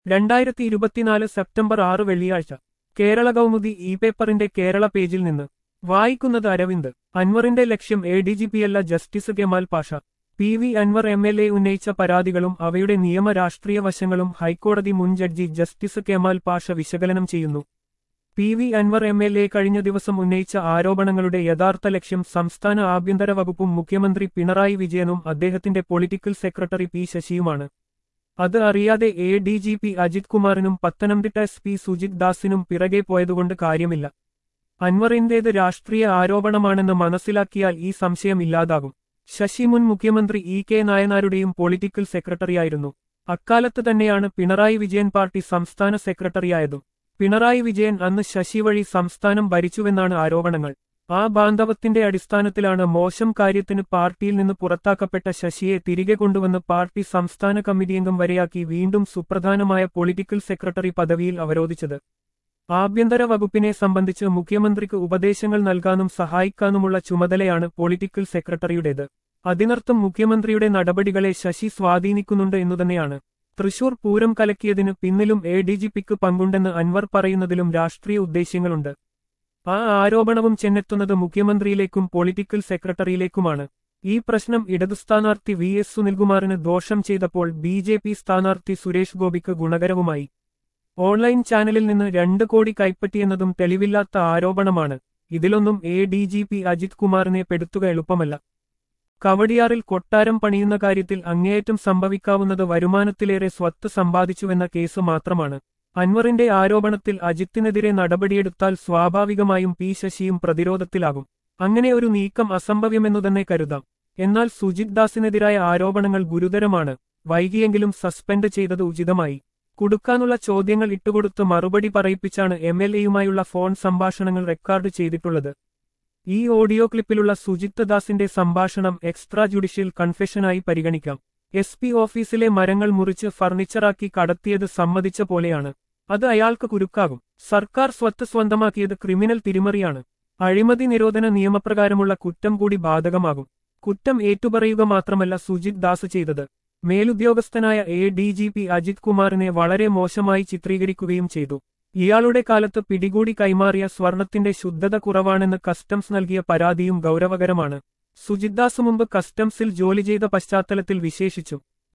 രണ്ടായിരത്തി ഇരുപത്തിനാല് സെപ്റ്റംബർ ആറ് വെള്ളിയാഴ്ച കേരള കൗമുദി ഇ പേപ്പറിന്റെ കേരള പേജിൽ നിന്ന് വായിക്കുന്നത് അരവിന്ദ് അൻവറിന്റെ ലക്ഷ്യം എ ഡി ജി പിയല്ല justice Kemal Pasha P V Anvar M L A ഉന്നയിച്ച പരാതികളും അവയുടെ നിയമ രാഷ്ട്രീയ വശങ്ങളും ഹൈക്കോടതി മുൻ ജഡ്ജി ജസ്റ്റിസ് കെമാൽ പാഷ വിശകലനം ചെയ്യുന്നു P V Anvar M L A കഴിഞ്ഞ ദിവസം ഉന്നയിച്ച ആരോപണങ്ങളുടെ യഥാർത്ഥ ലക്ഷ്യം സംസ്ഥാന ആഭ്യന്തര വകുപ്പും മുഖ്യമന്ത്രി പിണറായി വിജയനും അദ്ദേഹത്തിന്റെ പൊളിറ്റിക്കൽ സെക്രട്ടറി പി ശശിയുമാണ് അത് അറിയാതെ A D G P Ajith കുമാറിനും പത്തനംതിട്ട എസ് പി സുജിത് ദാസിനും പിറകെ പോയതുകൊണ്ട് കാര്യമില്ല അൻവറിന്റേത് രാഷ്ട്രീയ ആരോപണമാണെന്ന് മനസ്സിലാക്കിയാൽ ഈ സംശയം ഇല്ലാതാകും ശശി മുൻ മുഖ്യമന്ത്രി ഇ കെ നായനാരുടെയും പൊളിറ്റിക്കൽ സെക്രട്ടറിയായിരുന്നു അക്കാലത്ത് തന്നെയാണ് പിണറായി വിജയൻ പാർട്ടി സംസ്ഥാന സെക്രട്ടറിയായതും പിണറായി വിജയൻ അന്ന് ശശി വഴി സംസ്ഥാനം ഭരിച്ചുവെന്നാണ് ആരോപണങ്ങൾ ആ ബാന്ധവത്തിന്റെ അടിസ്ഥാനത്തിലാണ് മോശം കാര്യത്തിന് പാർട്ടിയിൽ നിന്ന് പുറത്താക്കപ്പെട്ട ശശിയെ തിരികെ കൊണ്ടുവന്ന് പാർട്ടി സംസ്ഥാന കമ്മിറ്റി അംഗം വരെയാക്കി വീണ്ടും സുപ്രധാനമായ പൊളിറ്റിക്കൽ സെക്രട്ടറി പദവിയിൽ അവരോധിച്ചത് ആഭ്യന്തര വകുപ്പിനെ സംബന്ധിച്ച് മുഖ്യമന്ത്രിക്ക് ഉപദേശങ്ങൾ നൽകാനും സഹായിക്കാനുമുള്ള ചുമതലയാണ് പൊളിറ്റിക്കൽ സെക്രട്ടറിയുടേത് അതിനർത്ഥം മുഖ്യമന്ത്രിയുടെ നടപടികളെ ശശി സ്വാധീനിക്കുന്നുണ്ട് എന്നുതന്നെയാണ് തൃശൂർ പൂരം കലക്കിയതിന് പിന്നിലും എ ഡി ജി പിക്ക് പങ്കുണ്ടെന്ന് അൻവർ പറയുന്നതിലും രാഷ്ട്രീയ ഉദ്ദേശ്യങ്ങളുണ്ട് ആ ആരോപണവും ചെന്നെത്തുന്നത് മുഖ്യമന്ത്രിയിലേക്കും പൊളിറ്റിക്കൽ സെക്രട്ടറിയിലേക്കുമാണ് ഈ പ്രശ്നം ഇടതു സ്ഥാനാർത്ഥി വി എസ് സുനിൽകുമാറിന് ദോഷം ചെയ്തപ്പോൾ ബി ജെ പി സ്ഥാനാർത്ഥി സുരേഷ് ഗോപിക്ക് ഗുണകരവുമായി ഓൺലൈൻ ചാനലിൽ നിന്ന് രണ്ട് കോടി കൈപ്പറ്റിയെന്നതും തെളിവില്ലാത്ത ആരോപണമാണ് ഇതിലൊന്നും A D G P Ajith കുമാറിനെ പെടുത്തുക എളുപ്പമല്ല കവടിയാറിൽ കൊട്ടാരം പണിയുന്ന കാര്യത്തിൽ അങ്ങേയറ്റം സംഭവിക്കാവുന്നത് വരുമാനത്തിലേറെ സ്വത്ത് സമ്പാദിച്ചുവെന്ന കേസ് മാത്രമാണ് അൻവറിന്റെ ആരോപണത്തിൽ അജിത്തിനെതിരെ നടപടിയെടുത്താൽ സ്വാഭാവികമായും പി ശശിയും പ്രതിരോധത്തിലാകും അങ്ങനെ ഒരു നീക്കം അസംഭവ്യമെന്നു തന്നെ കരുതാം എന്നാൽ സുജിത് ദാസിനെതിരായ ആരോപണങ്ങൾ ഗുരുതരമാണ് വൈകിയെങ്കിലും സസ്പെൻഡ് ചെയ്തത് ഉചിതമായി കുടുക്കാനുള്ള ചോദ്യങ്ങൾ ഇട്ടുകൊടുത്ത് മറുപടി പറയിപ്പിച്ചാണ് എം എൽ എയുമായുള്ള ഫോൺ സംഭാഷണങ്ങൾ റെക്കോർഡ് ചെയ്തിട്ടുള്ളത് ഈ ഓഡിയോ ക്ലിപ്പിലുള്ള സുജിത് ദാസിന്റെ സംഭാഷണം എക്സ്ട്രാ ജുഡീഷ്യൽ കൺഫെഷനായി പരിഗണിക്കാം എസ് പി ഓഫീസിലെ മരങ്ങൾ മുറിച്ച് ഫർണിച്ചറാക്കി കടത്തിയത് സമ്മതിച്ച പോലെയാണ് അത് അയാൾക്ക് കുരുക്കാകും സർക്കാർ സ്വത്ത് സ്വന്തമാക്കിയത് ക്രിമിനൽ തിരിമറിയാണ് അഴിമതി നിരോധന നിയമപ്രകാരമുള്ള കുറ്റം കൂടി ബാധകമാകും കുറ്റം ഏറ്റുപറയുക മാത്രമല്ല സുജിത് ദാസ് ചെയ്തത് മേലുദ്യോഗസ്ഥനായ A D G P Ajith കുമാറിനെ വളരെ മോശമായി ചിത്രീകരിക്കുകയും ചെയ്തു ഇയാളുടെ കാലത്ത് പിടികൂടി കൈമാറിയ സ്വർണത്തിന്റെ ശുദ്ധത കുറവാണെന്ന് കസ്റ്റംസ് നൽകിയ പരാതിയും ഗൗരവകരമാണ് സുജിത് ദാസ് മുമ്പ് കസ്റ്റംസിൽ ജോലി ചെയ്ത പശ്ചാത്തലത്തിൽ വിശേഷിച്ചു